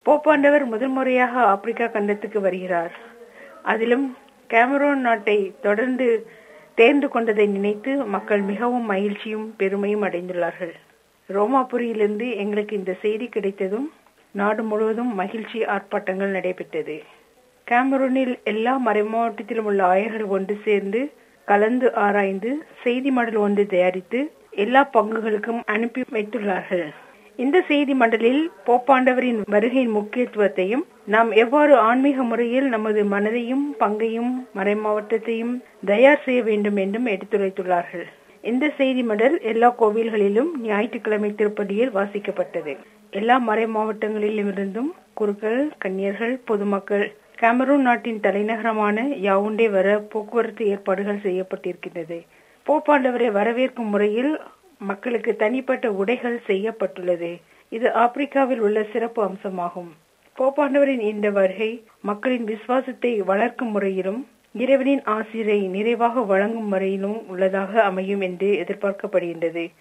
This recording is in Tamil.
போப்பாண்டவர் முதல் முறையாக ஆப்பிரிக்கா கண்டத்துக்கு வருகிறார் அதிலும் கேமரோன் நாட்டை தொடர்ந்து தேர்ந்து கொண்டதை நினைத்து மக்கள் மிகவும் மகிழ்ச்சியும் பெருமையும் அடைந்துள்ளார்கள் ரோமாபுரியிலிருந்து எங்களுக்கு இந்த செய்தி கிடைத்ததும் நாடு முழுவதும் மகிழ்ச்சி ஆர்ப்பாட்டங்கள் நடைபெற்றது கேமரூனில் எல்லா மறைமாவட்டத்திலும் உள்ள ஆயர்கள் ஒன்று சேர்ந்து கலந்து ஆராய்ந்து செய்தி மடல் ஒன்று தயாரித்து எல்லா பங்குகளுக்கும் அனுப்பி வைத்துள்ளார்கள் இந்த செய்தி மண்டலில் போப்பாண்டவரின் வருகையின் முக்கியத்துவத்தையும் நாம் எவ்வாறு ஆன்மீக முறையில் நமது மனதையும் பங்கையும் மறைமாவட்டத்தையும் தயார் செய்ய வேண்டும் என்றும் எடுத்துரைத்துள்ளார்கள் இந்த செய்தி மடல் எல்லா கோவில்களிலும் ஞாயிற்றுக்கிழமை திருப்பதியில் வாசிக்கப்பட்டது எல்லா மறை மாவட்டங்களிலும் இருந்தும் குருக்கள் கன்னியர்கள் பொதுமக்கள் கேமரூன் நாட்டின் தலைநகரமான யாவுண்டே வர போக்குவரத்து ஏற்பாடுகள் செய்யப்பட்டிருக்கின்றது போப்பாண்டவரை வரவேற்கும் முறையில் மக்களுக்கு தனிப்பட்ட உடைகள் செய்யப்பட்டுள்ளது இது ஆப்பிரிக்காவில் உள்ள சிறப்பு அம்சமாகும் போப்பாண்டவரின் இந்த வருகை மக்களின் விசுவாசத்தை வளர்க்கும் முறையிலும் இறைவனின் ஆசிரை நிறைவாக வழங்கும் முறையிலும் உள்ளதாக அமையும் என்று எதிர்பார்க்கப்படுகின்றது